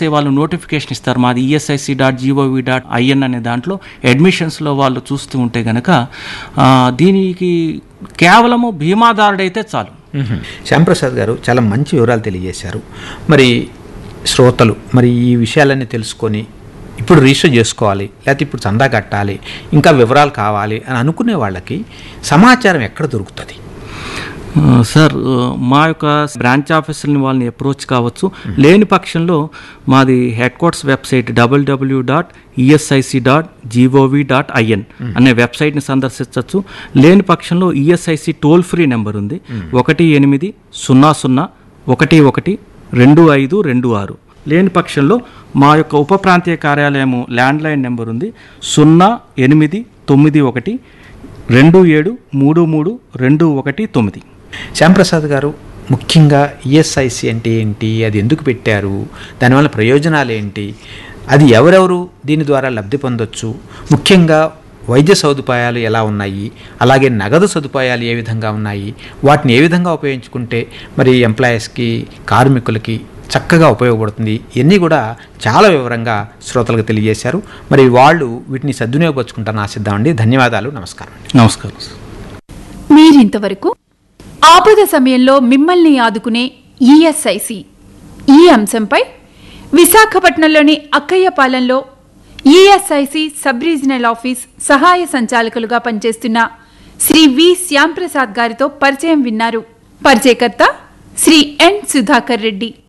ESI వాళ్ళు notification ఇస్తారు మాది ESIC dot G O V dot I N అనే దాంట్లో అడ్మిషన్స్లో వాళ్ళు చూస్తూ ఉంటే గనక ఆ, దీనికి కేవలము బీమాదారుడైతే చాలు శ్యాంప్రసాద్ గారు చాలా మంచి వివరాలు తెలియజేశారు మరి శ్రోతలు మరి ఈ విషయాలన్నీ తెలుసుకొని ఇప్పుడు రిజిస్టర్ చేసుకోవాలి లేకపోతే ఇప్పుడు చందా కట్టాలి ఇంకా వివరాలు కావాలి అని అనుకునే వాళ్ళకి సమాచారం ఎక్కడ దొరుకుతుంది ఆ, సార్ ఆ, మా యొక్క బ్రాంచ్ ఆఫీసులని వాళ్ళని అప్రోచ్ కావచ్చు లేని పక్షంలో మాది headquarters website WW dot ESIC dot G O V dot I N అనే వెబ్సైట్ని సందర్శించవచ్చు లేని పక్షంలో ఈఎస్ఐసి టోల్ ఫ్రీ నెంబర్ ఉంది ఒకటి ఎనిమిది సున్నా సున్నా ఒకటి ఒకటి రెండు ఐదు రెండు ఆరు లేని పక్షంలో మా యొక్క ఉప ప్రాంతీయ కార్యాలయము ల్యాండ్లైన్ నెంబర్ ఉంది సున్నా ఎనిమిది తొమ్మిది ఒకటి రెండు ఏడు మూడు మూడు రెండు ఒకటి తొమ్మిది శ్యాంప్రసాద్ గారు ముఖ్యంగా ఈఎస్ఐసి అంటే ఏంటి అది ఎందుకు పెట్టారు దానివల్ల ప్రయోజనాలు ఏంటి అది ఎవరెవరు దీని ద్వారా లబ్ధి పొందొచ్చు ముఖ్యంగా వైద్య సదుపాయాలు ఎలా ఉన్నాయి అలాగే నగదు సదుపాయాలు ఏ విధంగా ఉన్నాయి వాటిని ఏ విధంగా ఉపయోగించుకుంటే మరి ఎంప్లాయీస్కి కార్మికులకి చక్కగా ఉపయోగపడుతుంది ఇవన్నీ కూడా చాలా వివరంగా శ్రోతలకు తెలియజేశారు మరి వాళ్ళు వీటిని సద్వినియోగపరుచుకుంటారని ఆశిద్దామండి ధన్యవాదాలు నమస్కారం నమస్కారం సార్ మీరింతవరకు ఆపద సమయంలో మిమ్మల్ని ఆదుకునే ఈఎస్ఐసి ఈ అంశంపై విశాఖపట్నంలోని అక్కయ్యపాలెంలో ఈఎస్ఐసి సబ్ రీజనల్ ఆఫీస్ సహాయ సంచాలకులుగా పనిచేస్తున్న శ్రీ వి శ్యాంప్రసాద్ గారితో పరిచయం విన్నారు పరిచయకర్త శ్రీ ఎన్ సుధాకర్ రెడ్డి